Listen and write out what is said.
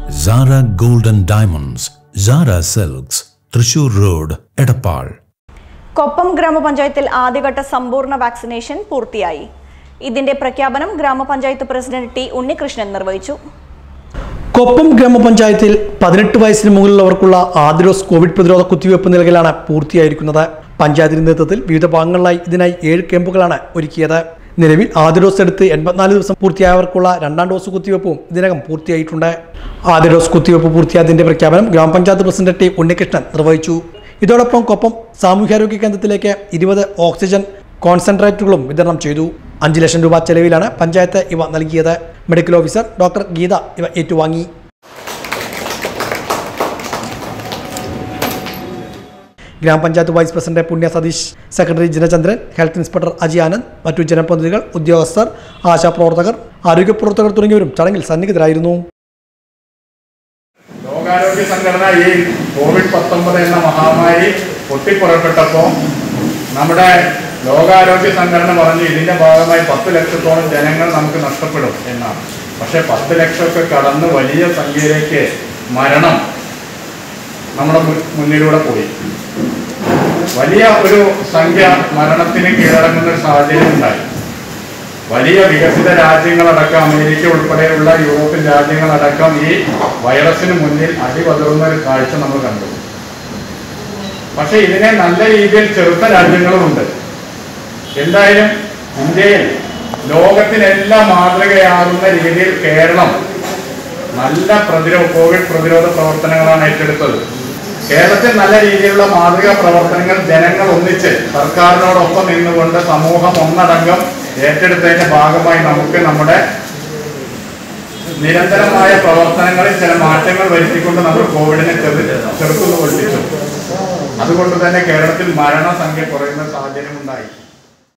Sara golden diamonds Sara silks Thrissur road Edappal Koppam ഗ്രാമപഞ്ചായത്തിൽ ആദ്യഘട്ട സമ്പൂർണ്ണ വാക്സിനേഷൻ പൂർത്തിയായി ഇതിന്റെ പ്രഖ്യാപനം ഗ്രാമപഞ്ചായത്ത് പ്രസിഡന്റ് ടി ഉണ്ണികൃഷ്ണൻ നിർവഹിച്ചു കൊപ്പം ഗ്രാമപഞ്ചായത്തിൽ പതിനെട്ട് വയസ്സിന് മുകളിലുള്ളവർക്കുള്ള ആദ്യ ഡോസ് കോവിഡ് പ്രതിരോധ കുത്തിവയ്പ് നൽകലാണ് പൂർത്തിയായിരിക്കുന്നത് പഞ്ചായത്തിന്റെ നേതൃത്വത്തിൽ വിവിധ ഭാഗങ്ങളിലായി ഇതിനായി ഏഴ് ക്യാമ്പുകളാണ് ഒരുക്കിയത് നിലവിൽ ആദ്യ ഡോസ് എടുത്ത് എൺപത്തിനാല് ദിവസം പൂർത്തിയായവർക്കുള്ള രണ്ടാം ഡോസ് കുത്തിവയ്പ്പും ഇതിനകം പൂർത്തിയായിട്ടുണ്ട് ആദ്യ ഡോസ് കുത്തിവയ്പ് പൂർത്തിയായതിന്റെ പ്രഖ്യാപനം ഗ്രാമപഞ്ചായത്ത് പ്രസിഡന്റ് ടി ഉണ്ണികൃഷ്ണൻ നിർവഹിച്ചു ഇതോടൊപ്പം കൊപ്പം സാമൂഹ്യാരോഗ്യ കേന്ദ്രത്തിലേക്ക് ഇരുപത് ഓക്സിജൻ കോൺസെൻട്രേറ്റുകളും വിതരണം ചെയ്തു അഞ്ച് ലക്ഷം രൂപ ചെലവിലാണ് പഞ്ചായത്ത് ഇവ നൽകിയത് മെഡിക്കൽ ഓഫീസർ ഡോക്ടർ ഗീത ഇവ ഏറ്റുവാങ്ങി ഗ്രാമപഞ്ചായത്ത് vice president Punya Satheesh secretary Jinachandran health inspector Aji Anand മറ്റു ജനപ്രതിനിധികൾ ഉദ്യോഗസ്ഥർ ആശാപ്രവർത്തകർ ആരോഗ്യ പ്രവർത്തകർ തുടങ്ങിയവരും ചടങ്ങിൽ സന്നിഹിതരായിരുന്നു ലോകാരോഗ്യ സംഘടന ഈ കോവിഡ് പത്തൊമ്പത് എന്ന മഹാമാരി പൊട്ടിപ്പുറപ്പെട്ടപ്പോൾ നമ്മുടെ ലോകാരോഗ്യ സംഘടന പറഞ്ഞു ഇതിന്റെ ഭാഗമായി പത്ത് ലക്ഷത്തോളം ജനങ്ങൾ നമുക്ക് നഷ്ടപ്പെടും എന്നാണ് പക്ഷെ പത്ത് ലക്ഷമൊക്കെ കടന്ന് വലിയ സംഖ്യയിലേക്ക് മരണം നമ്മുടെ മു- മുന്നിലൂടെ പോയി വലിയ ഒരു സംഖ്യ മരണത്തിന് കീഴടങ്ങുന്ന ഒരു സാഹചര്യം ഉണ്ടായി വലിയ വികസിത രാജ്യങ്ങളടക്കം അമേരിക്ക ഉൾപ്പെടെയുള്ള യൂറോപ്യൻ രാജ്യങ്ങളടക്കം ഈ വൈറസിന് മുന്നിൽ അടിപതറുന്ന ഒരു കാഴ്ച നമ്മൾ കണ്ടു പക്ഷെ ഇതിനെ നല്ല രീതിയിൽ ചെറുത്ത രാജ്യങ്ങളുമുണ്ട് എന്തായാലും ഇന്ത്യയിൽ ലോകത്തിനെല്ലാം മാതൃകയാകുന്ന രീതിയിൽ കേരളം നല്ല പ്രതിരോധ കോവിഡ് പ്രതിരോധ പ്രവർത്തനങ്ങളാണ് ഏറ്റെടുത്തത് കേരളത്തിൽ നല്ല രീതിയിലുള്ള മാതൃകാ പ്രവർത്തനങ്ങൾ ജനങ്ങൾ ഒന്നിച്ച് സർക്കാരിനോടൊപ്പം നിന്നുകൊണ്ട് സമൂഹം ഒന്നടങ്കം ഏറ്റെടുത്തതിന്റെ ഭാഗമായി നമുക്ക് നമ്മുടെ നിരന്തരമായ പ്രവർത്തനങ്ങളിൽ ചില മാറ്റങ്ങൾ വരുത്തിക്കൊണ്ട് നമ്മൾ കോവിഡിനെ ചെറു ചെറുത്തുന്നു കൊള്ളിച്ചു അതുകൊണ്ട് തന്നെ കേരളത്തിൽ മരണസംഖ്യ കുറയുന്ന സാഹചര്യം ഉണ്ടായി